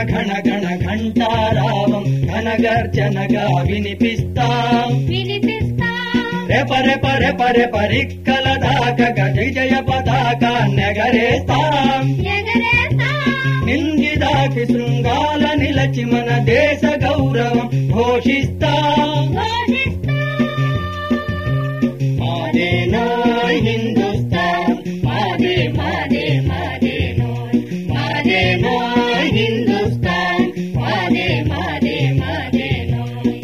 ఘన ఘన ఘంటారావం ఘనగర్జనగా వినిపిస్తాం వినిపిస్తా రెప రెప రెప రెప రిక్కల దాకా జయ జయ పతాకా నెగరేస్తాం ఎగరేస్తా నింగిదాకి శృంగాల నిలచి మన దేశ గౌరవం ఘోషిస్తాం ఘోషిస్తా మాదేనా హిందుస్థాన్ మాదే మాదే మాదే నోయ్ మాదేనా హిందుస్థాన్ మాదే మాదే మాదే నోయ్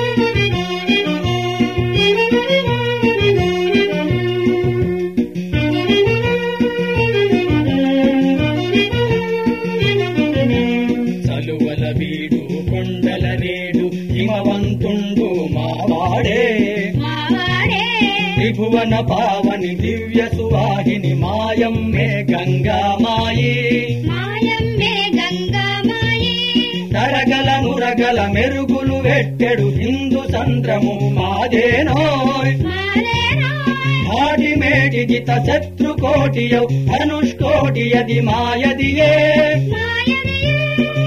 చలువల వీడు కొండల నేడు హిమవంతుండు మావాడే మావాడే త్రిభువన పావని దివ్య సువాహిని మాయం మే గంగా మాయి మాయమ్మే గంగా మాయి తరగల నురగల మెరుగులు వెట్టెడు హిందూ సంద్రము మాదేనోయ్ మాదే నోయ్ ఆటి మేటి జిత శత్రు కోటియౌ ధనుష్కోటియది మాయదియే మాయదియే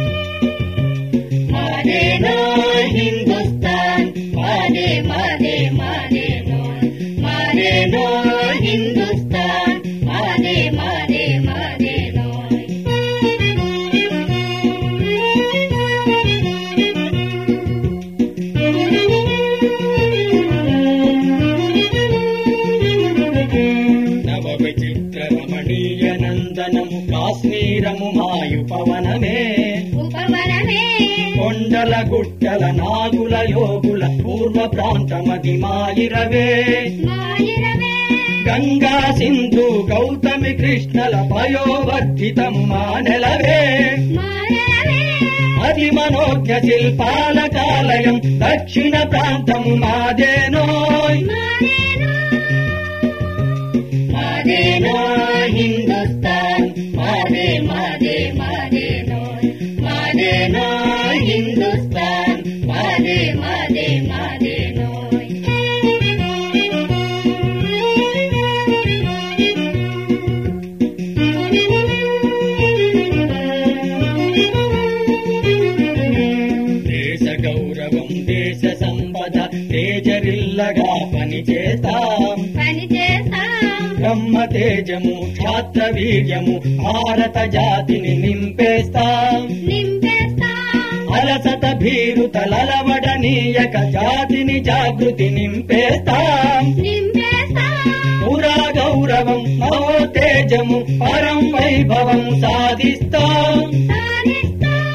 మాదేనోయ్ హిందుస్థాన్ మాదే మాదే మాదే నోయ్ మాదేనోయ్ హిందుస్థాన్ మాదే మాదే మాదే నోయ్ నవ విచిత్ర రమణీయ నందనము కాశ్మీరము మాయు పవనమే ఉపవనమే కొండల గుట్టల నాగుల యోగుల పూర్వ ప్రాంతమది మాయిరవే మాయిరమే గంగా సింధు గౌతమి కృష్ణల పయోవర్ధితము మా నెలవే మాయరమే అతి మనోజ్ఞ శిల్పాల కాలయం దక్షిణ ప్రాంతము మాదేనోయ్ మాదేనోయ్ హిందుస్థాన్ మాదే మాదే మాదే నోయ్ మాదేనోయ్ హిందుస్థాన్ మాదే మాదే మాదే నోయ్ దేశ గౌరవం దేశ సంపద తేజరిల్లగా పనిచేస్తాం పని చేస్తాం బ్రహ్మ తేజము క్షాత్ర వీర్యము భారత జాతిని నింపేస్తాం నింపేస్తాం అలసత భీరుతలవడనీయక జాతిని జాగృతి నింపేస్తాం నింపేస్తాం పురా గౌరవం మహో తేజము పరం వైభవం సాధిస్తాం సాధిస్తాం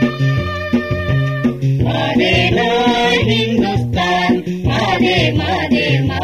మాదేనా హిందుస్థాన్ మాదే మాదే మాదే